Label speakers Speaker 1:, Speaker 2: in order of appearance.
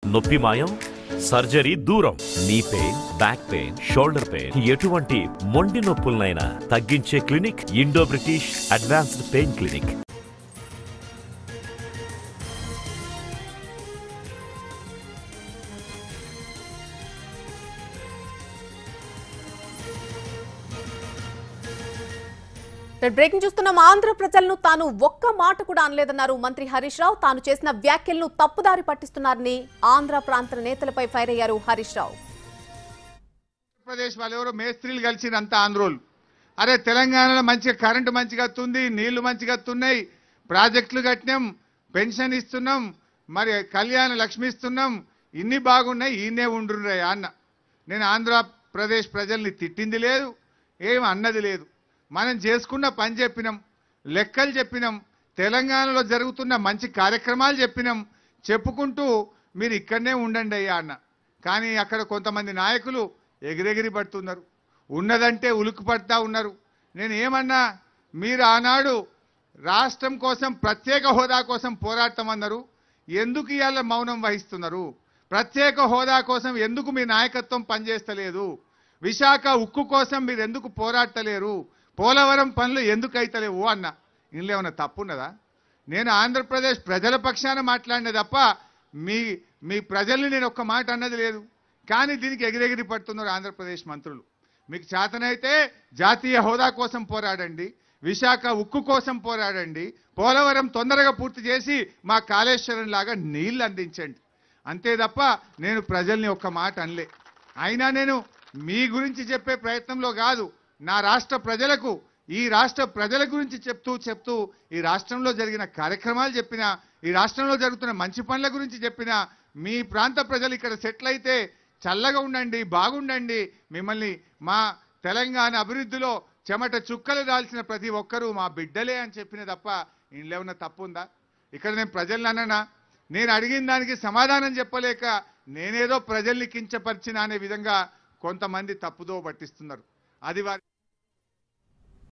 Speaker 1: నొప్పి మాయం సర్జరీ దూరం నీ pain back pain shoulder pain ఎటువంటి మొండి నొప్పులనైనా తగ్గించే clinic Indo British advanced pain clinic
Speaker 2: breaking చూస్తున్నాం ఆంధ్ర ప్రజలను తాను ఒక్క మాట కూడా అనలేదన్నారు మంత్రి హరీష్ రావు తాను చేసిన వ్యాఖ్యలను తప్పుదారి పట్టిస్తున్నారని ఆంధ్ర ప్రాంత నేతలపై ఫైర్ అయ్యారు హరీష్ రావు
Speaker 3: ఆంధ్రప్రదేశ్ వాళ్ళు ఎవరో మేస్త్రీలు కలిసినంత ఆంధ్రోలు అరే తెలంగాణలో మంచిగా కరెంటు మంచిగా వస్తుంది నీళ్లు మంచిగా వస్తున్నాయి ప్రాజెక్టులు కట్టినాం పెన్షన్ ఇస్తున్నాం మరి కళ్యాణ లక్ష్మి ఇస్తున్నాం ఇన్ని బాగున్నాయి ఈయనే ఉండుర్రే అన్న నేను ఆంధ్రప్రదేశ్ ప్రజల్ని తిట్టింది లేదు ఏం అన్నది లేదు మనం చేసుకున్న పని చెప్పినాం లెక్కలు చెప్పినాం తెలంగాణలో జరుగుతున్న మంచి కార్యక్రమాలు చెప్పినాం చెప్పుకుంటూ మీరు ఇక్కడనే ఉండండి అయ్యా అన్న కానీ అక్కడ కొంతమంది నాయకులు ఎగిరెగిరి పడుతున్నారు ఉన్నదంటే ఉలుకు పడతా ఉన్నారు నేను ఏమన్నా మీరు ఆనాడు రాష్ట్రం కోసం ప్రత్యేక హోదా కోసం పోరాడతామన్నారు ఎందుకు ఇవాళ మౌనం వహిస్తున్నారు ప్రత్యేక హోదా కోసం ఎందుకు మీ నాయకత్వం పనిచేస్తలేదు విశాఖ ఉక్కు కోసం మీరు ఎందుకు పోరాడతలేరు పోలవరం పనులు ఎందుకు అయితలేవు అన్న ఇందులో ఏమైనా తప్పున్నదా నేను ఆంధ్రప్రదేశ్ ప్రజల పక్షాన మాట్లాడిన తప్ప మీ మీ ప్రజల్ని నేను ఒక్క మాట అన్నది లేదు కానీ దీనికి ఎగిరెగిరి పడుతున్నారు ఆంధ్రప్రదేశ్ మంత్రులు మీకు చేతనైతే జాతీయ హోదా కోసం పోరాడండి విశాఖ ఉక్కు కోసం పోరాడండి పోలవరం తొందరగా పూర్తి చేసి మా కాళేశ్వరం లాగా నీళ్లు అందించండి అంతే తప్ప నేను ప్రజల్ని ఒక్క మాట అనలే అయినా నేను మీ గురించి చెప్పే ప్రయత్నంలో కాదు నా రాష్ట్ర ప్రజలకు ఈ రాష్ట్ర ప్రజల గురించి చెప్తూ చెప్తూ ఈ రాష్ట్రంలో జరిగిన కార్యక్రమాలు చెప్పిన ఈ రాష్ట్రంలో జరుగుతున్న మంచి పనుల గురించి చెప్పిన మీ ప్రాంత ప్రజలు ఇక్కడ సెటిల్ అయితే చల్లగా ఉండండి బాగుండండి మిమ్మల్ని మా తెలంగాణ అభివృద్ధిలో చెమట చుక్కలు దాల్చిన ప్రతి ఒక్కరూ మా బిడ్డలే అని చెప్పిన తప్ప ఇంట్లో ఏమన్నా తప్పు ఉందా ఇక్కడ నేను ప్రజల్ని అన్ననా నేను అడిగిన దానికి సమాధానం చెప్పలేక నేనేదో ప్రజల్ని కించపరిచిన అనే విధంగా కొంతమంది తప్పుదో పట్టిస్తున్నారు అది వారి